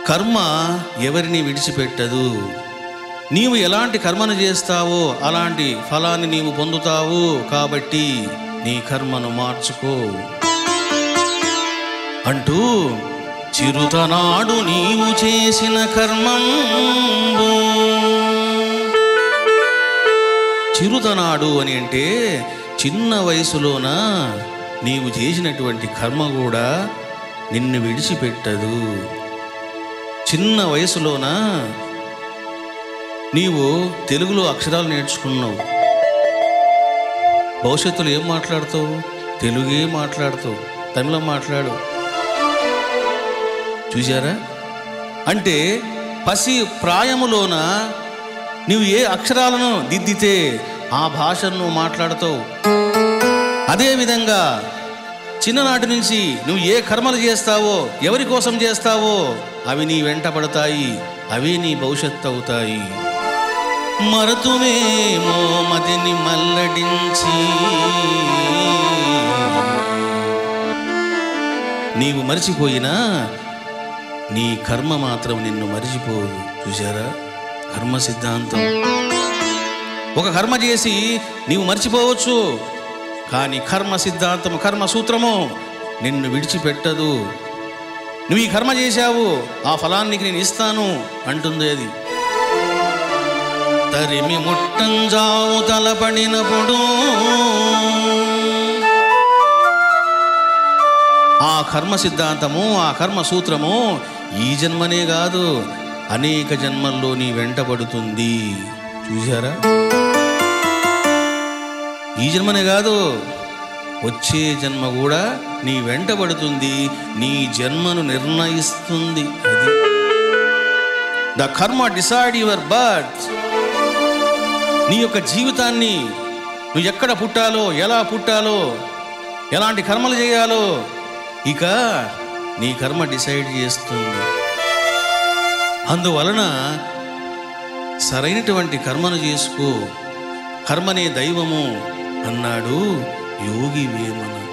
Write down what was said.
కర్మ ఎవరిని విడిచిపెట్టదు నీవు ఎలాంటి కర్మను చేస్తావో అలాంటి ఫలాన్ని నీవు పొందుతావు కాబట్టి నీ కర్మను మార్చుకో అంటూ చిరుతనాడు నీవు చేసిన కర్మం చిరుతనాడు అని అంటే చిన్న వయసులోన నీవు చేసినటువంటి కర్మ కూడా నిన్ను విడిచిపెట్టదు చిన్న వయసులోన నీవు తెలుగులో అక్షరాలు నేర్చుకున్నావు భవిష్యత్తులో ఏం మాట్లాడతావు తెలుగే మాట్లాడతావు తమిళం మాట్లాడు చూశారా అంటే పసి ప్రాయములోన నీవు ఏ అక్షరాలను దిద్దితే ఆ భాషను నువ్వు మాట్లాడతావు అదేవిధంగా చిన్ననాటి నుంచి నువ్వు ఏ కర్మలు చేస్తావో ఎవరి కోసం చేస్తావో అవి నీ వెంట పడతాయి అవి నీ భవిష్యత్తు అవుతాయి మరతువేమో మదిని మల్లడించి నీవు మరిచిపోయినా నీ కర్మ మాత్రం నిన్ను మరిచిపోదు చూసారా కర్మ సిద్ధాంతం ఒక కర్మ చేసి నీవు మర్చిపోవచ్చు కానీ కర్మ సిద్ధాంతం కర్మ సూత్రము నిన్ను విడిచిపెట్టదు నువ్వు ఈ కర్మ చేశావు ఆ ఫలాన్ని నీకు నేను ఇస్తాను అంటుంది అది తరిమి ముట్టంజావు తలపడినప్పుడు ఆ కర్మ సిద్ధాంతము ఆ కర్మ సూత్రము ఈ జన్మనే కాదు అనేక జన్మల్లో నీ వెంటబడుతుంది చూసారా ఈ జన్మనే కాదు వచ్చే జన్మ కూడా నీ వెంటబడుతుంది నీ జన్మను నిర్ణయిస్తుంది అది ద కర్మ డిసైడ్ యువర్ బర్త్ నీ యొక్క జీవితాన్ని నువ్వు ఎక్కడ పుట్టాలో ఎలా పుట్టాలో ఎలాంటి కర్మలు చేయాలో ఇక నీ కర్మ డిసైడ్ చేస్తుంది అందువలన సరైనటువంటి కర్మను చేసుకో కర్మనే దైవము అన్నాడు యోగి వేమన